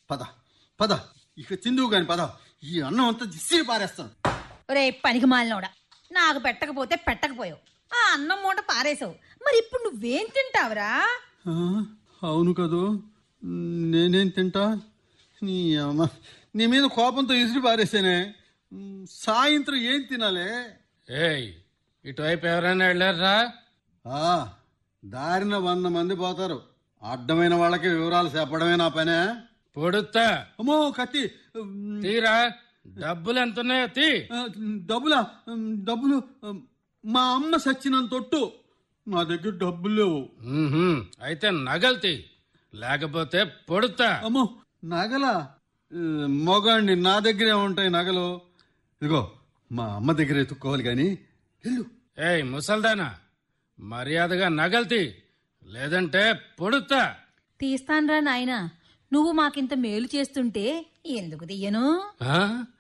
పద పద ఇక తిందువు గాని పద ఈ అన్నం అంతా దిసిరి పారేస్తాను ఒరే పనికి మాలినోడా నాకు పెట్టకపోతే పెట్టకపోయావు ఆ అన్నం మూట పారేసావు మరి ఇప్పుడు నువ్వేం తింటావురా ఆ, అవును కదూ నేనేం తింటా నీ అమ్మ నీ మీద కోపంతో ఇసిరి పారేసానే ఉమ్, సాయంత్రం ఏం తినాలే ఏయ్ ఇటువైపు ఎవరైనా వెళ్ళారా ఆ దారిన వంద మంది పోతారు అడ్డమైన వాళ్ళకి వివరాలు చెప్పడమే నా పనే పొడుతా అమ్మో కత్తి ఉమ్, తీరా డబ్బులు ఎంత ఉన్నాయో తీ ఆ, డబ్బులా ఉమ్, డబ్బులు ఉమ్, మా అమ్మ సచ్చినంత తొట్టు నా దగ్గర డబ్బులు లేవు మ్మ్హ్మ్. అయితే నగలు తీ లేకపోతే పొడుతా అమ్మో నగలా మొగాండి నా దగ్గరే ఉంటాయి నగలు ఇదిగో మా అమ్మ దగ్గర ఎత్తుక్కోవాలి కానీ వెళ్ళు ఏయ్ ముసల్దానా మర్యాదగా నగలు తీ లేదంటే పొడుతా తీస్తాన్రా నాయనా నువ్వు మాకింత మేలు చేస్తుంటే ఎందుకు తీయను ఆ?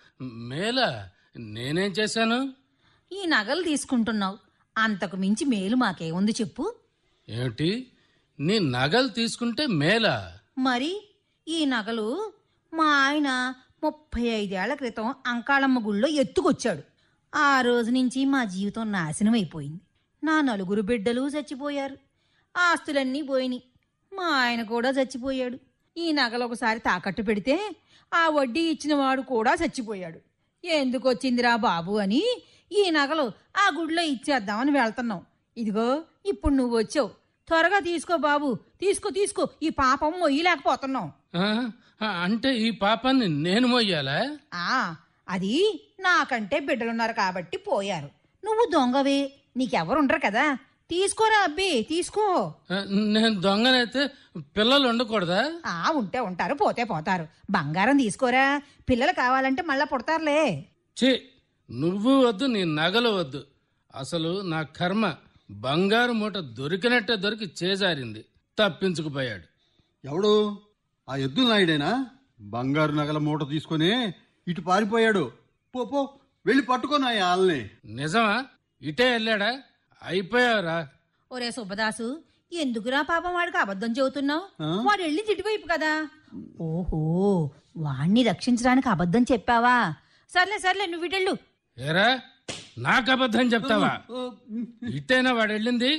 మేలా నేనేం చేశాను ఈ నగలు తీసుకుంటున్నావు అంతకు మించి మేలు మాకేముంది చెప్పు ఏమిటి నీ నగలు తీసుకుంటే మేలా మరి ఈ నగలు మా ఆయన ముప్పై ఐదేళ్ల క్రితం అంకాళమ్మ గుళ్ళో ఎత్తుకొచ్చాడు ఆ రోజు నుంచి మా జీవితం నాశనం అయిపోయింది నా నలుగురు బిడ్డలు చచ్చిపోయారు ఆస్తులన్నీ పోయినాయి మా ఆయన కూడా చచ్చిపోయాడు ఈ నగలు ఒకసారి తాకట్టు పెడితే ఆ వడ్డీ ఇచ్చిన వాడు కూడా చచ్చిపోయాడు ఎందుకు వచ్చిందిరా బాబు అని ఈ నగలు ఆ గుడిలో ఇచ్చేద్దామని వెళ్తున్నాం ఇదిగో ఇప్పుడు నువ్వు వచ్చావు త్వరగా తీసుకో బాబు తీసుకో తీసుకో ఈ పాపం మొయ్యలేకపోతున్నాం ఆ? ఆ, అంటే ఈ పాపాన్ని నేను మొయ్యాలా ఆ అది నాకంటే బిడ్డలున్నారు కాబట్టి పోయారు నువ్వు దొంగవే నీకెవరుండరు కదా తీసుకోరా అబ్బి తీసుకో ఆ, నేను దొంగనైతే పిల్లలు ఉండకూడదా ఆ ఉంటే ఉంటారు పోతే పోతారు బంగారం తీసుకోరా పిల్లలు కావాలంటే మళ్ళా పుడతారులే ఛీ నువ్వు వద్దు నీ నగలు వద్దు అసలు నా కర్మ బంగారు మూట దొరికినట్టే దొరికి చేజారింది తప్పించుకుపోయాడు ఎవడు ఆ ఎద్దు నాయుడేనా బంగారు నగల మూట తీసుకొని ఇటు పారిపోయాడు పో పో వెళ్ళి పట్టుకోనా వాళ్ళని నిజమా ఇటే వెళ్ళాడా అయిపోయావురా ఒరే సుబ్బదాసు ఎందుకురా పాపం వాడికి అబద్ధం చెబుతున్నావు ఆ? వాడు వెళ్ళి ఇటువైపు కదా ఓహో వాణ్ణి రక్షించడానికి అబద్ధం చెప్పావా సర్లే సర్లే నువ్వు ఇటెళ్ళు ఏరా నాకు అబద్ధం చెప్తావా ఆ, ఇటేనా వాడు వెళ్ళింది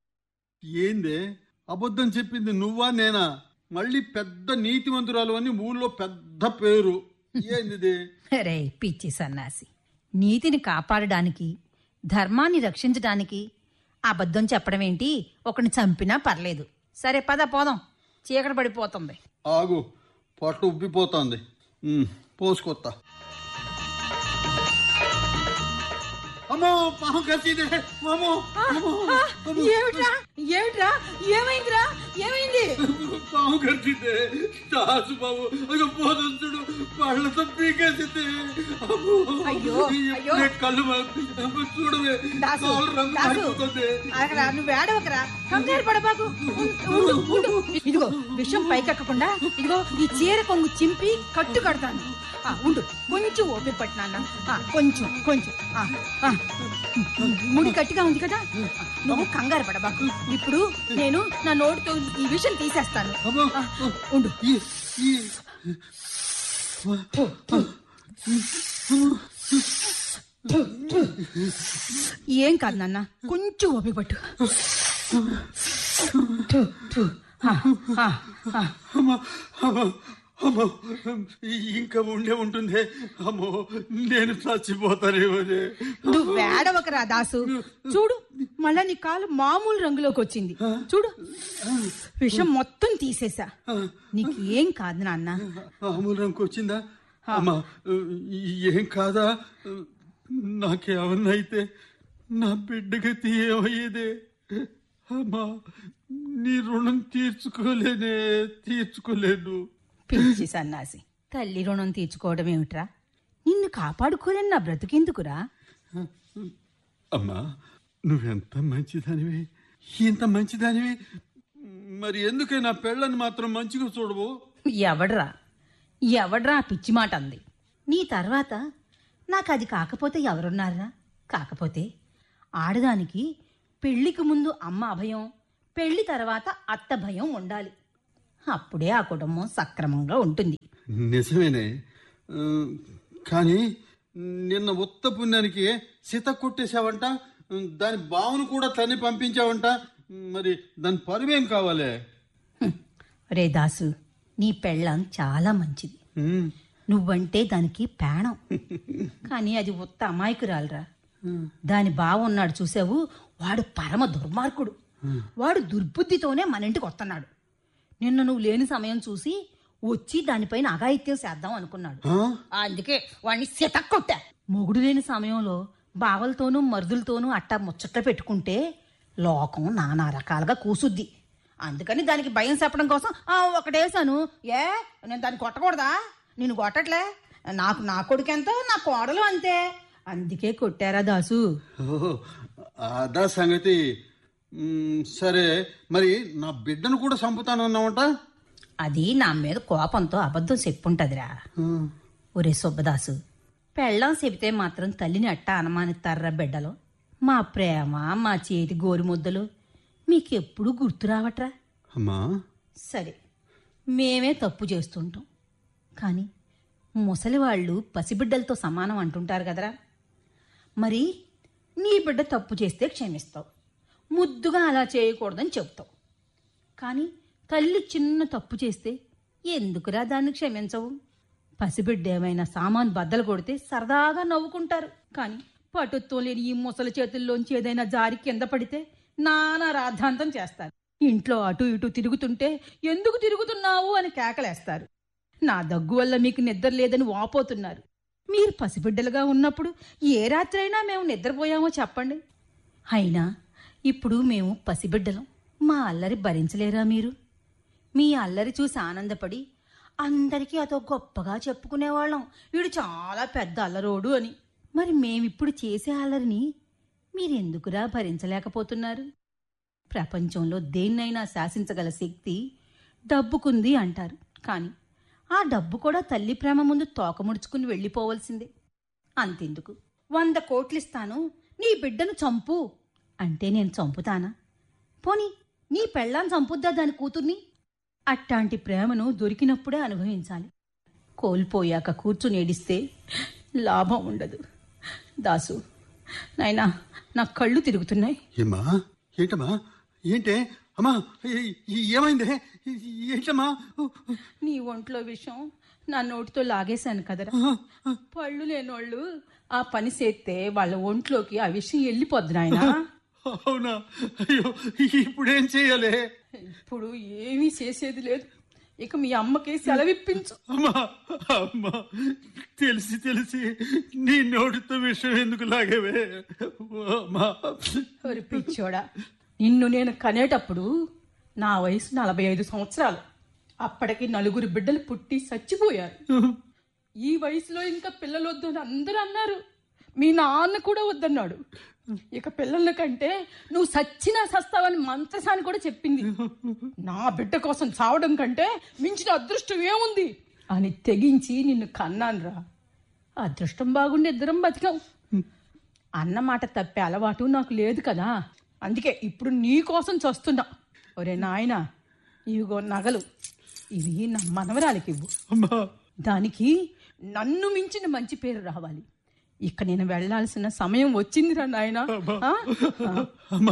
ఏందే అబద్ధం చెప్పింది నువ్వా నేనా మళ్ళీ పెద్ద నీతిమంతురాలు అని ఊళ్ళో పెద్ద పేరు ఏంది రే పిచ్చి సన్నాసి నీతిని కాపాడడానికి ధర్మాన్ని రక్షించడానికి అబద్ధం చెప్పడం ఏంటి ఒకని చంపినా పర్లేదు సరే పద పోదాం చీకటి పడిపోతుంది ఆగు పొట్ట ఉబ్బిపోతోంది ఉమ్, పోసుకొత్తా అమ్మో పాము కసిదే అమ్మో అమ్మో, అమ్మో. ఏమిట్రా ఏమిట్రా ఏమైందిరా ఏమైంది పాము కరిచిందే దాసు బాబు అయ్యో పోతుంచుడు పళ్ళతో పీకేసింది అమ్మో. అయ్యో, అయ్యో. ఇప్పుడే కళ్ళు మా- అమ్మో, చూడవే దాసు కాలు రంగు దాసు మారిపోతుంది అక్కడ నువ్వు ఏడవకరా కంగారు పడబాకు ఉండు, ఉండు. ఇదిగో విషం పైకెక్కకుండా ఇదిగో ఈ చీర కొంగు చింపి కట్టు కడతాను ఆ, ఉండు కొంచెం ఓపిక పట్టినా కొంచెం కొంచెం ఆ, ఆ. ముడి గట్టిగా ఉంది కదా నువ్వు కంగారు పడబాకు ఇప్పుడు నేను నా నోటితో ఈ విషయం తీసేస్తాను అమ్మో ఆ, ఉండు ఈ ఈ ఏం కాదు నాన్న కొంచెం ఓపిక పట్టు ఆ, ఆ, ఆ. అమ్మో అమ్మో అమ్మో ఇంకా ఉండే ఉంటుంది అమ్మో నేను చచ్చిపోతానేమోనే నువ్వు వేడవకరా దాసు చూడు మళ్ళా నీ కాలు మామూలు రంగులోకి వచ్చింది చూడు విషం మొత్తం తీసేసా నీకు ఏం కాదు నాన్న ఆమూలంకి వచ్చిందా అమ్మా ఏం కాదా నాకేమన్నా అయితే నా బిడ్డకి ఏమయ్యేదే అమ్మా నీ రుణం తీర్చుకోలేనే తీర్చుకోలేను పిచ్చి సన్నాసి తల్లి రుణం తీర్చుకోవడం ఏమిట్రా నిన్ను కాపాడుకోలేని నా బ్రతుకెందుకురా అమ్మా నువ్వెంత మంచిదానివి ఇంత మంచిదానివి మరి ఎందుకే నా పెళ్ళని మాత్రం మంచిగా చూడవు ఎవడ్రా ఎవడ్రా ఆ పిచ్చి మాట అంది నీ తర్వాత నాకు అది కాకపోతే ఎవరున్నారా కాకపోతే ఆడదానికి పెళ్లికి ముందు అమ్మ అభయం పెళ్లి తర్వాత అత్త భయం ఉండాలి అప్పుడే ఆ కుటుంబం సక్రమంగా ఉంటుంది నిజమేనే ఆ, కానీ నిన్న ఉత్త పుణ్యానికి సీత కొట్టేశావంట దాని బావును కూడా తన్ని పంపించావంట మరి దాని పరువేం కావాలి హ్మ్. రే దాసు నీ పెళ్ళం చాలా మంచిది ఉమ్, నువ్వంటే దానికి ప్రాణం కానీ అది ఉత్త అమాయకురాలరా దాని బావ ఉన్నాడు చూసావు వాడు పరమ దుర్మార్గుడు వాడు దుర్బుద్ధితోనే మన ఇంటికి వస్తున్నాడు నిన్న నువ్వు లేని సమయం చూసి వచ్చి దానిపైన అఘాయిత్యం చేద్దాం అనుకున్నాడు ఆ? అందుకే వాడిని సితక్కొట్టా మొగుడు లేని సమయంలో బావలతోనూ మరుదులతోనూ అట్టా ముచ్చట్లు పెట్టుకుంటే లోకం నానా రకాలుగా కూసుద్ది అందుకని దానికి భయం చెప్పడం కోసం "ఆ, ఒకటేసాను ఏ నేను దాన్ని కొట్టకూడదా నేను కొట్టట్లే నాకు నా కొడుకెంత నా కోడలు అంతే అందుకే కొట్టారా దాసు ఓహో, అదా సంగతి ఉమ్, సరే మరి నా బిడ్డను కూడా చంపుతానన్నావంట అది నా మీద కోపంతో అబద్ధం చెప్పుంటదిరా ఆ, ఒరే సుబ్బదాసు పెళ్ళం చెబితే మాత్రం తల్లిని అట్టా అనుమానిస్తారా బిడ్డలు మా ప్రేమ మా చేతి గోరుముద్దలు మీకెప్పుడు గుర్తు రావట్రా అమ్మా సరే మేమే తప్పు చేస్తుంటాం కానీ ముసలివాళ్ళు పసిబిడ్డలతో సమానం అంటుంటారు కదరా మరి నీ బిడ్డ తప్పు చేస్తే క్షమిస్తావు ముద్దుగా అలా చేయకూడదని చెప్తావు కానీ తల్లి చిన్న తప్పు చేస్తే ఎందుకురా దాన్ని క్షమించవు పసిబిడ్డ ఏమైనా సామాన్ బద్దలు కొడితే సరదాగా నవ్వుకుంటారు కానీ పటుత్వం లేని ఈ ముసలి చేతుల్లోంచి ఏదైనా జారి కింద పడితే నానా రాద్ధాంతం చేస్తారు ఇంట్లో అటు ఇటు తిరుగుతుంటే ఎందుకు తిరుగుతున్నావు అని కేకలేస్తారు నా దగ్గు వల్ల మీకు నిద్ర లేదని వాపోతున్నారు మీరు పసిబిడ్డలుగా ఉన్నప్పుడు ఏ రాత్రైనా మేము నిద్రపోయామో చెప్పండి అయినా ఇప్పుడు మేము పసిబిడ్డలం మా అల్లరి భరించలేరా మీరు మీ అల్లరి చూసి ఆనందపడి అందరికీ అదో గొప్పగా చెప్పుకునేవాళ్ళం వీడు చాలా పెద్ద అల్లరోడు అని మరి మేమిప్పుడు చేసే అల్లరిని మీరెందుకురా భరించలేకపోతున్నారు ప్రపంచంలో దేన్నైనా శాసించగల శక్తి డబ్బుకుంది అంటారు కానీ ఆ డబ్బు కూడా తల్లి ప్రేమ ముందు తోక ముడుచుకుని వెళ్ళిపోవలసిందే అంతెందుకు వంద కోట్లిస్తాను నీ బిడ్డను చంపు అంటే నేను చంపుతానా పోనీ నీ పెళ్ళాన్ని చంపుద్దా దాని కూతుర్ని అట్టాంటి ప్రేమను దొరికినప్పుడే అనుభవించాలి కోల్పోయాక కూర్చుని ఏడిస్తే లాభం ఉండదు దాసు నాయనా నా కళ్ళు తిరుగుతున్నాయి ఏమ్మా ఏంటమ్మా ఏంటే అమ్మా ఏ- ఏ- ఏమైందే ఏంటమ్మా నీ ఒంట్లో విషం నా నోటితో లాగేశాను కదరా పళ్ళు లేనోళ్ళు ఆ పని చేస్తే వాళ్ళ ఒంట్లోకి ఆ విషయం వెళ్ళిపోద్ది నాయనా అవునా అయ్యో ఇప్పుడేం చేయాలి ఇప్పుడు ఏమీ చేసేది లేదు ఇక మీ అమ్మకి సెలవిప్పించు అమ్మా అమ్మా తెలిసి తెలిసి నీ నోటితో విషయం ఎందుకు లాగేవే ఓ అమ్మా ఒరి పిచ్చోడా నిన్ను నేను కనేటప్పుడు నా వయసు నలభై ఐదు సంవత్సరాలు అప్పటికి నలుగురు బిడ్డలు పుట్టి చచ్చిపోయారు ఈ వయసులో ఇంకా పిల్లలు వద్దు అని అందరూ అన్నారు మీ నాన్న కూడా వద్దన్నాడు ఇక పిల్లల కంటే నువ్వు సచ్చినా సస్తావని మంత్రసాని కూడా చెప్పింది నా బిడ్డ కోసం చావడం కంటే మించిన అదృష్టం ఏముంది అని తెగించి నిన్ను కన్నానురా అదృష్టం బాగుండి ఇద్దరం బతికాం అన్న మాట తప్పే అలవాటు నాకు లేదు కదా అందుకే ఇప్పుడు నీ కోసం చస్తున్నా ఒరే నాయనా ఇవిగో నగలు ఇవి నా మనవరాలికి ఇవ్వు అమ్మా దానికి నన్ను మించిన మంచి పేరు రావాలి ఇక నేను వెళ్ళాల్సిన సమయం వచ్చిందిరా నాయనా ఆ? ఆ. అమ్మా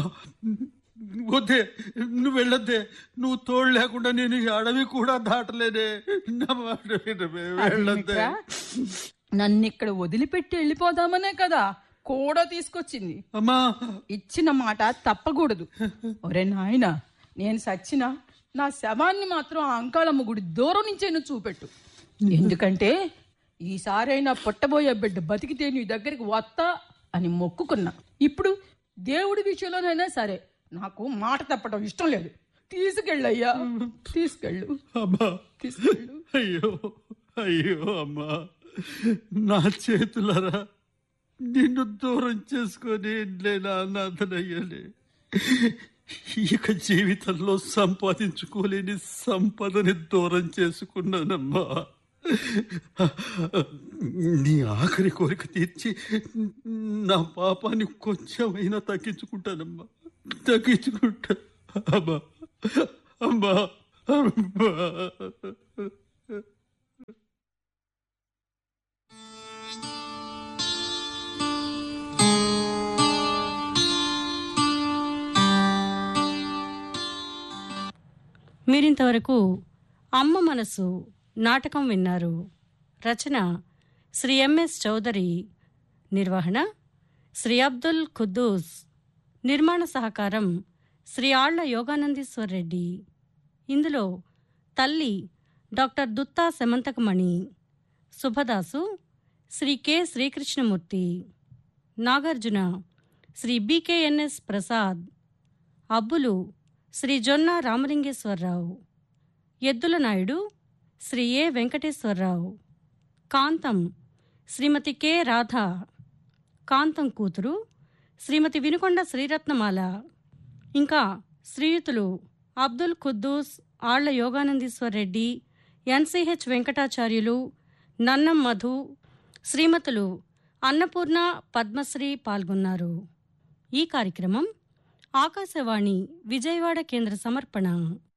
వద్దే నువ్వు వెళ్ళొద్దే నువ్వు తోడు లేకుండా నేను ఈ అడవి కూడా దాటలేనే నా మాట వినవే, వెళ్ళొద్దే అదేమిట్రా? నన్ను ఇక్కడ వదిలిపెట్టి వెళ్ళిపోదామనే కదా కూడా తీసుకొచ్చింది అమ్మా ఇచ్చిన మాట తప్పకూడదు ఒరే నాయనా నేను సచ్చినా నా శవాన్ని మాత్రం ఆ అంకాళమ్మ గుడి దూరం నుంచే నువ్వు చూపెట్టు ఎందుకంటే ఈసారైనా పుట్టబోయే బిడ్డ బతికితే నీ దగ్గరికి వస్తా అని మొక్కుకున్నా ఇప్పుడు దేవుడి విషయంలోనైనా సరే నాకు మాట తప్పడం ఇష్టం లేదు తీసుకెళ్ళయ్యా తీసుకెళ్ళు అమ్మా తీసుకెళ్ళు అయ్యో అయ్యో అమ్మా నా చేతులరా నిన్ను దూరం చేసుకొని నేను అనాథనయ్యాలి ఇక జీవితంలో సంపాదించుకోలేని సంపదని దూరం చేసుకున్నానమ్మా నీ ఆఖరి కోరిక తీర్చి నా పాపాన్ని కొంచెమైనా తగ్గించుకుంటానమ్మా తగ్గించుకుంటా అమ్మా అమ్మా మీరింతవరకు అమ్మ మనసు నాటకం విన్నారు రచన శ్రీ ఎంఎస్ చౌదరి నిర్వహణ శ్రీ అబ్దుల్ ఖుద్దూస్ నిర్మాణ సహకారం శ్రీ ఆళ్ల యోగానందీశ్వర్ రెడ్డి ఇందులో తల్లి doctor Dutta Semanthakamani Subhadasu Sri K Srikrishnamurthy Nagarjuna Sri BKNS Prasad Abbulu Sri Jonna Ramalingeswararao Eddula Naidu Sri A Venkateswararao Kantham Srimathi K Radha Kantham కూతురు శ్రీమతి వినుకొండ శ్రీరత్నమాల ఇంకా శ్రీయుతులు అబ్దుల్ ఖుద్దూస్ ఆళ్ల యోగానందీశ్వర్ రెడ్డి ఎన్సిహెచ్ వెంకటాచార్యులు నన్నం మధు శ్రీమతులు అన్నపూర్ణ పద్మశ్రీ పాల్గొన్నారు ఈ కార్యక్రమం ఆకాశవాణి విజయవాడ కేంద్ర సమర్పణ